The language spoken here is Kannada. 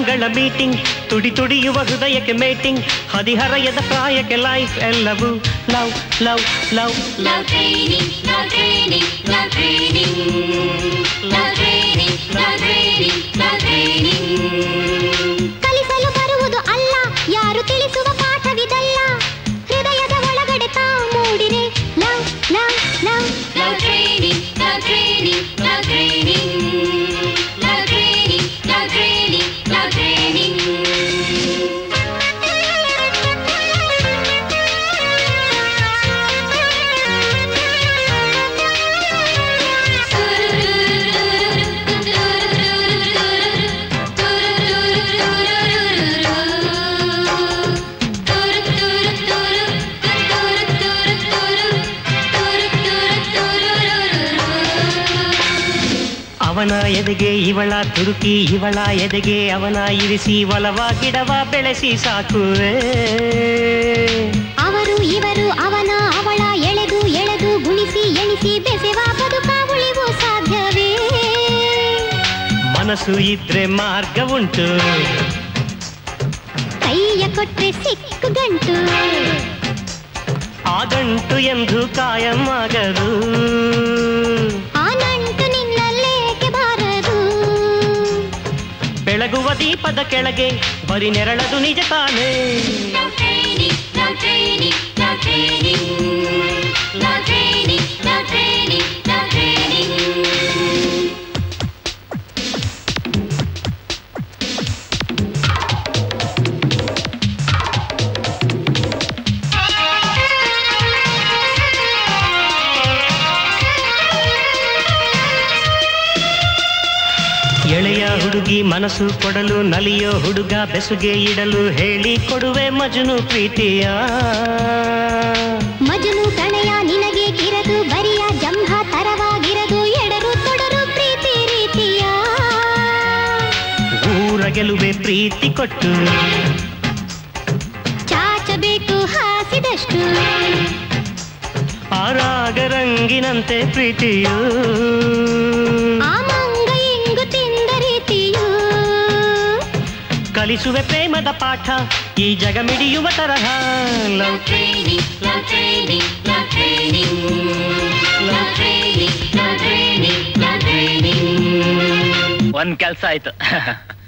ಮನಗಳ ಮೀಟಿಂಗ್ ತುಡಿ ತುಡಿಯುವ ಹೃದಯಕ್ಕೆ ಮೇಟಿಂಗ್ ಹದಿಹರೆಯದ ಪ್ರಾಯಕ್ಕೆ ಲೈಫ್ ಎಲ್ಲವೂ love love love Love training, love training, love training. Love training, love training, love training. ಕಲಿಸಲು ಬರುವುದು ಅಲ್ಲ ಯಾರು ತಿಳಿಸುವ ಪಾಠವಿದಲ್ಲ ಹೃದಯದ ಒಳಗಡೆ ತಾ ಮೂಡಿರೆ love love love Love training, love training, love training. Love training, love training, love training. ಅವನ ಎದೆಗೆ ಇವಳ ತುರುಕಿ ಇವಳ ಎದೆಗೆ ಅವನ ಇರಿಸಿ ಒಲವ ಗಿಡವ ಬೆಳೆಸಿ ಸಾಕುವೆ ಅವರು ಇವರು ಅವನ ಅವಳ ಎಳೆದು ಎಳೆದು ಗುಣಿಸಿ ಎಣಿಸಿ ಬೆಸೆವ ಬದುಕ ಉಳಿವು ಸಾಧ್ಯವೇ ಮನಸ್ಸು ಇದ್ರೆ ಮಾರ್ಗ ಉಂಟು ಕೈಯ ಕೊಟ್ರೆ ಸಿಕ್ಕು ಗಂಟು ಆ ಗಂಟು ಎಂದು ಕಾಯಂ ಆಗದು ಆ ನಂಟು ನಿನ್ನಲ್ಲೇಕೆ ಬಾರದು ಬೆಳಗುವ ದೀಪದ ಕೆಳಗೆ ಬರಿ ನೆರಳದು ನಿಜ ತಾನೇ Love training, love training, love training. Love training, love training, love training. ಎಳೆಯ ಹುಡುಗಿ ಮನಸ್ಸು ಕೊಡಲು ನಲಿಯೋ ಹುಡುಗ ಬೆಸುಗೆ ಇಡಲು ಹೇಳಿ ಕೊಡುವೆ ಮಜನು ಪ್ರೀತಿಯ ಮಜನು ಪ್ರಣಯ ನಿನಗೆ ಕಿರದು ಬರಿಯ ಜಂಭ ತರವಾಗಿರದು ಎಡರು ತೊಡರು ಪ್ರೀತಿ ರೀತಿಯ ಊರ ಗೆಲುವೆ ಪ್ರೀತಿ ಕೊಟ್ಟು ಚಾಚಬೇಕು ಹಾಸಿದಷ್ಟು ಆರಾಗ ರಂಗಿನಂತೆ ಪ್ರೀತಿಯು ಆ ಮಂಗ ಇಂಗು ತಿಂದ ರೀತಿಯು ಕಲಿಸುವೆ ಪ್ರೇಮದ ಪಾಠ ಈ ಜಗ ಮಿಡಿಯುವ ತರಹ love Love training, love training, love training. Love training, love training, love training. ಒಂದ್ ಕೆಲ್ಸ ಆಯ್ತು